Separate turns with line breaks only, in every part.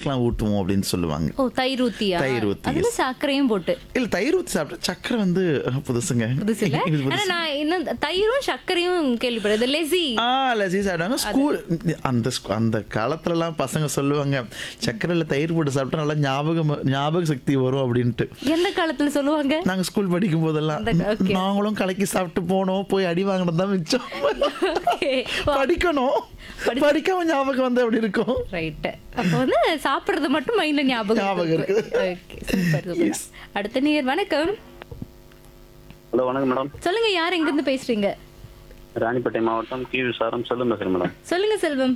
குழந்தைங்களுக்குலாம் ஊட்டுவோம் அப்படின்னு சொல்லுவாங்க
ஓ தயிர் ஊத்தியா
தயிர் ஊத்தி,
அதுல சர்க்கரையும் போட்டு
இல்ல தயிர் ஊத்தி சாப்பிட்டா சக்கரை வந்து அஹ், புதுசுங்க
புதுசு இல்ல
இது
ஆனா
புதுசு.
நான் இன்னும் தயிரும் சர்க்கரையும் கேள்விப்படுறது லெசி
ஆ லசி சாப்பிட்டாங்க ஸ்கூல் அந்த ஸ்கூ- அந்த காலத்துலலாம் பசங்க சொல்லுவாங்க சக்கரையில தயிர் போட்டு சாப்பிட்டா நல்லா ஞாபகம் ஞாபக சக்தி வரும் அப்படின்ட்டு
எந்த காலத்துல சொல்லுவாங்க
நாங்க ஸ்கூல் படிக்கும் போதெல்லாம்
அந்த- okay.
நாங்களும் கலக்கி சாப்பிட்டு போனோம் போய் அடி வாங்கினது தான் மிச்சம்
Okay.
படிக்கணும்
படி-
படிக்காம ஞாபகம் வந்து அப்படி இருக்கும்
ரைட் அப்ப வந்து சாப்பிடுறது மட்டும் மைண்ட்ல ஞாபகம்
ஞாபகம்
இருக்கு. Okay, super, super.
Yes.
அடுத்த நேர் வணக்கம்
ஹலோ வணக்கம் மேடம்
சொல்லுங்க யார் எங்க இருந்து பேசுறீங்க
ராணிப்பேட்டை மாவட்டம் கி விசாரம் செல்லும் பேசுறேன் மேடம்
சொல்லுங்க செல்வம்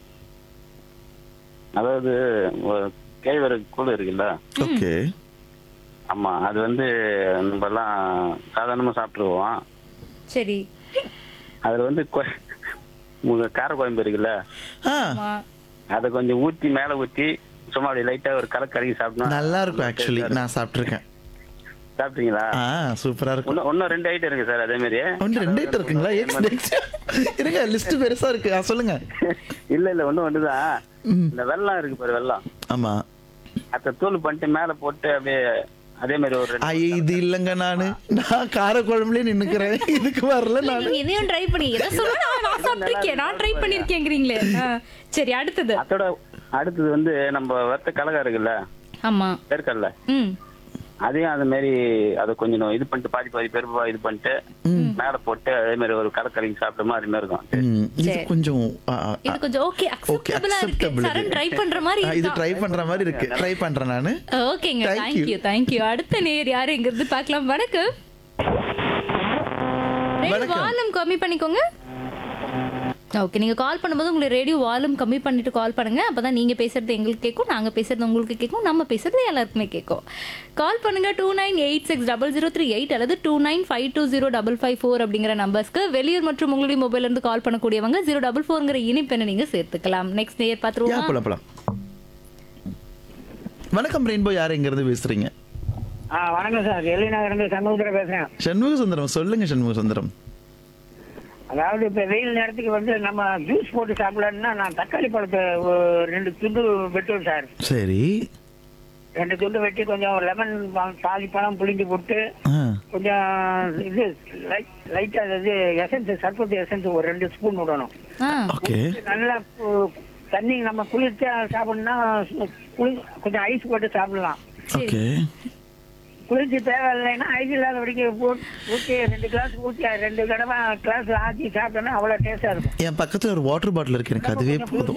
அதாவது ஒரு கேழ்வரகு கூழ் இருக்குல்ல
ஓகே
ஆமா அது வந்து நம்ம எல்லாம் சாதாரணமா சாப்பிட்டுருவோம்
சரி
அதுல வந்து கொ- உங்க கார குழம்பு இருக்குல்ல
ஆ
ஆமா.
அதை கொஞ்சம் ஊத்தி மேல ஊத்தி சும்மா அப்படி லைட்டா ஒரு கலக்கு கலக்கி சாப்பிடணும்
நல்லா இருக்கும் ஆக்சுவலி நான் சாப்பிட்டுருக்கேன்
சாப்பிட்டீங்களா
ஆ சூப்பரா இருக்கும்
இன்னும் இன்னும் ரெண்டு ஐட்டம் இருக்கு சார் அதே மாதிரி
ஒன்று ரெண்டு ஐட்டம் இருக்குங்களா எக்ஸ் நெக்ஸ்ட் இருங்க லிஸ்ட் பெருசா இருக்கு ஆ, சொல்லுங்க
இல்ல இல்ல ஒண்ணு ஒண்ணுதான் இந்த வெள்ளம் இருக்கு பாரு வெள்ளம்
ஆமா
அதை தூள் பண்ணிட்டு மேல போட்டு அப்படியே அதே மாதிரி ஒரு ரெண்டு-
ஐய இது இல்லைங்க நானு நான் கார குழம்புலயே நின்னுக்கிறேன் இதுக்கு வரல
இல்ல,
நான்
நீங்க இதையும் ட்ரை பண்ணி எதை சொல்ல நான் சாப்பிட்டிருக்கேன் நான் ட்ரை பண்ணிருக்கேங்கிறீங்களே ஆ, சரி அடுத்தது
அதோட அடுத்தது வந்து நம்ம வத்த கலகா இருக்குல்ல
ஆமா
வேர்க்கடல
ம்
அதையும் அது மாதிரி அதை கொஞ்சம் இது பண்ணிட்டு பாதி பாதி பெருப்பா இது பண்ணிட்டு மேல போட்டு அதே மாதிரி ஒரு கலர் கலக்கி சாப்பிட்ட மாதிரி மாதிரி இருக்கும்
ம், இது
சரி.
கொஞ்சம் ஆ, ஆ,
இது கொஞ்சம் ஓகே
ஓகே
அக்செப்டபிளா இருக்கு
அக்செப்டபிள்
சரண் ட்ரை பண்ற மாதிரி
இது
இருக்கா
ட்ரை பண்ற மாதிரி இருக்கு ட்ரை பண்றேன் நானு
ஓகேங்க
Thank you.
தேங்க்யூ தேங்க்யூ அடுத்த நேர் யாருங்கிறது பார்க்கலாம் வணக்கம்
வணக்கம்.
வால்யூம் கம்மி பண்ணிக்கோங்க ஓகே நீங்க கால் பண்ணும்போது உங்களுக்கு ரேடியோ வால்யூம் கம்மி பண்ணிட்டு கால் பண்ணுங்க அப்பதான் நீங்க பேசுறது எங்களுக்கு கேட்கும் நாங்க பேசுறது உங்களுக்கு கேட்கும் நம்ம பேசுறது எல்லாருக்குமே கேட்கும் கால் பண்ணுங்க two nine eight six double zero three eight அல்லது two nine five two zero double five four அப்படிங்கிற நம்பர்ஸ்க்கு வெளியூர் மற்றும் உங்களுடைய மொபைல்ல இருந்து கால் பண்ணக்கூடியவங்க ஜீரோ டபுள் ஃபோர்ங்கிற இனிப்பெண்ணை நீங்க சேர்த்துக்கலாம் நெக்ஸ்ட் நேர்
யா
பார்த்துருவோம்
போலாம் போலாம் வணக்கம் ரெயின்போ யார் எங்க இருந்து பேசுறீங்க
ஆ வணக்கம் சார் எல்லை நகர்ந்து சண்முகத்தில் பேசுறேன்
சண்முக சுந்தரம் சொல்லுங்க சண்முக சுந்தரம்
அதாவது இப்ப வெயில் நேரத்துக்கு வந்து நம்ம ஜூஸ் போட்டு சாப்பிடலாம்னா நான் தக்காளி பழத்தை ஒரு ரெண்டு துண்டு வெட்டுவேன் சார்
சரி
ரெண்டு துண்டு வெட்டி கொஞ்சம் லெமன் பாதி பழம் புளிஞ்சு போட்டு
ஆ
கொஞ்சம் இது லைட்டா இது எசன்ஸ் சர்பத்து எசன்ஸ் ஒரு ரெண்டு ஸ்பூன் விடணும்
ஆ
ஓகே
நல்லா கு- தண்ணி நம்ம குளிர்ச்சா சாப்பிடணும்னா குளி கொஞ்சம் ஐஸ் போட்டு சாப்பிடலாம்
ஓகே
குளிர்ச்சி தேவையில்லைன்னா ஐஸ் இல்லாத வரைக்கும் போட்டு ஊற்றி ரெண்டு கிளாஸ் ஊற்றி ரெண்டு தடவை கிளாஸ் ஆற்றி சாப்பிட்டோன்னா அவ்வளோ டேஸ்டாக இருக்கும்
என் பக்கத்துல ஒரு வாட்டர் பாட்டில் இருக்கு எனக்கு அதுவே போதும்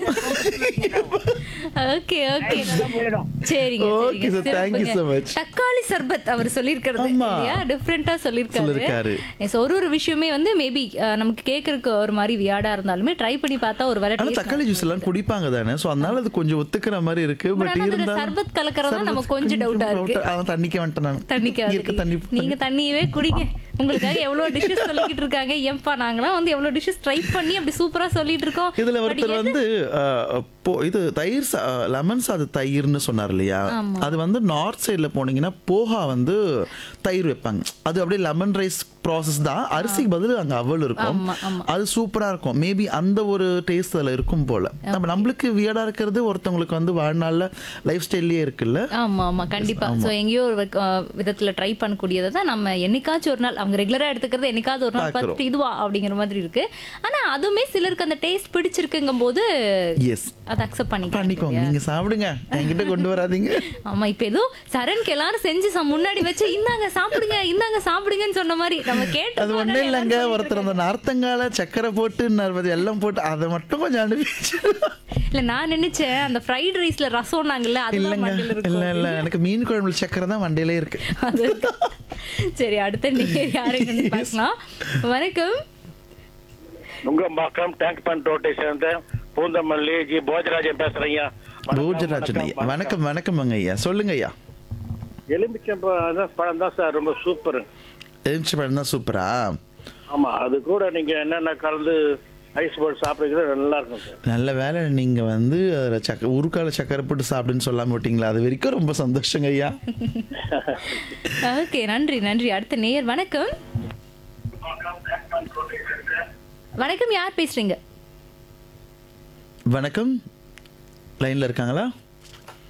ஓகே ஓகே
நல்லா போயிடும்
சரிங்க
Okay, sir. Thank you so much.
தக்காளி சர்பத் அவர் சொல்லியிருக்கிறது
ஆமா.
இல்லையா டிஃப்ரெண்டா சொல்லியிருக்காரு
சொல்லியிருக்காரு.
Yes, ஒரு ஒரு விஷயமே வந்து மேபி நமக்கு கேட்கறதுக்கு ஒரு மாதிரி வியாடா இருந்தாலுமே ட்ரை பண்ணி பார்த்தா ஒரு
ஆனா
வெரைட்டி
தக்காளி ஜூஸ் எல்லாம் குடிப்பாங்க தானே சோ அதனால அது கொஞ்சம் ஒத்துக்கிற மாதிரி இருக்கு
But
பட்
ஆனா அதுல
இருந்தாலும்
சர்பத் கலக்கறது தான் நமக்கு கொஞ்சம்
கொஞ்சம்
டவுட்டா இருக்கு
doubt- அதான் தண்ணிக்க வந்துட்டேன் நான்
தண்ணிக்கு
இருக்க தண்ணி
நீங்க தண்ணியவே குடிங்க உங்களுக்காக எவ்வளவு டிஷ்ஷஸ் சொல்லிட்டு இருக்காங்க ஏன்பா நாங்களாம் வந்து எவ்வளவு டிஷ்ஷஸ் ட்ரை பண்ணி அப்படி சூப்பரா சொல்லிட்டு இருக்கோம்
இதுல
But
ஒருத்தர்
எது-
வந்து அஹ், போ- இது தயிர் சா- லெமன் சாது தயிர்னு சொன்னார் இல்லையா அது வந்து நார்த் சைடுல போனீங்கன்னா போஹா வந்து தயிர் வைப்பாங்க அது அப்படியே லெமன் ரைஸ் ப்ராசஸ் தான் அரிசிக்கு பதில் அங்க அவல் இருக்கும்
ஆமா, ஆமா.
அது சூப்பரா இருக்கும் மேபி அந்த ஒரு டேஸ்ட் அதுல இருக்கும் போல நம்ம நம்மளுக்கு வியடா இருக்கிறது ஒருத்தவங்களுக்கு வந்து வாழ்நாள்ல லைஃப் ஸ்டைல்லயே இருக்குல்ல
ஆமா ஆமா கண்டிப்பா சோ எங்கேயோ ஒரு அஹ், விதத்துல ட்ரை பண்ணக்கூடியதை தான் நம்ம என்னைக்காச்சும் ஒரு நாள் அவங்க ரெகுலரா எடுத்துக்கிறது என்னைக்காவது ஒரு நாள்
பார்க்கிறோம்.
பார்த்துட்டு இதுவா அப்படிங்கிற மாதிரி இருக்கு ஆனா அதுவுமே சிலருக்கு அந்த டேஸ்ட் பிடிச்சிருக்குங்கும் போது
எஸ்
அதை அக்செப்ட் பண்ணிக்கலாம்
பண்ணிக்கோங்க நீங்க சாப்பிடுங்க என்கிட்ட கொண்டு வராதீங்க
ஆமா இப்ப ஏதோ சரண்க்கு எல்லாரும் செஞ்சு ச- முன்னாடி வச்சு இந்தாங்க சாப்பிடுங்க இந்தாங்க சாப்பிடுங்கன்னு சொன்ன மாதிரி நம்ம கேட்டு
அது ஒண்ணும் இல்லைங்க ஒருத்தர் அந்த நார்த்தங்கால சக்கரை போட்டு நறுபது எல்லாம் போட்டு அதை மட்டும் கொஞ்சம் அனுப்பி
இல்ல நான் நினைச்சேன் அந்த ஃப்ரைட் ரைஸ்ல ரசம் நாங்கல்ல அதெல்லாம்
இல்லைங்க
மண்டையில
இல்ல
இருக்கும்
இல்ல எனக்கு மீன் குழம்புல சக்கரை தான் மண்டையிலே இருக்கு
அது சரி அடுத்த நேர் யாருன்னு பார்க்கலாம் வணக்கம்
நுங்கம்பாக்கம் டேங்க் பண்ட் ரோட்டை சேர்ந்த பூந்தமல்லி ஜி போஜராஜன் பேசுறீங்க
பூஜராஜன் ஐயா வணக்கம் வணக்கம் ஐயா சொல்லுங்க ஐயா
எலுமிச்சம்பழம் பழம் தான் சார் ரொம்ப சூப்பர்
எலுமிச்சை பழம் தான் சூப்பரா
ஆமா அது கூட நீங்க என்னென்ன கலந்து ஐஸ் போட்டு சாப்பிடுறது நல்லா இருக்கும் சார்
நல்ல வேலை நீங்க வந்து அதில் சக்க உருக்கால சக்கரை போட்டு சாப்பிடுன்னு சொல்லாம விட்டீங்களா அது வரைக்கும் ரொம்ப சந்தோஷங்க ஐயா
ஓகே நன்றி நன்றி அடுத்த நேர் வணக்கம் வணக்கம் யார் பேசுறீங்க
வணக்கம் லைன்ல இருக்காங்களா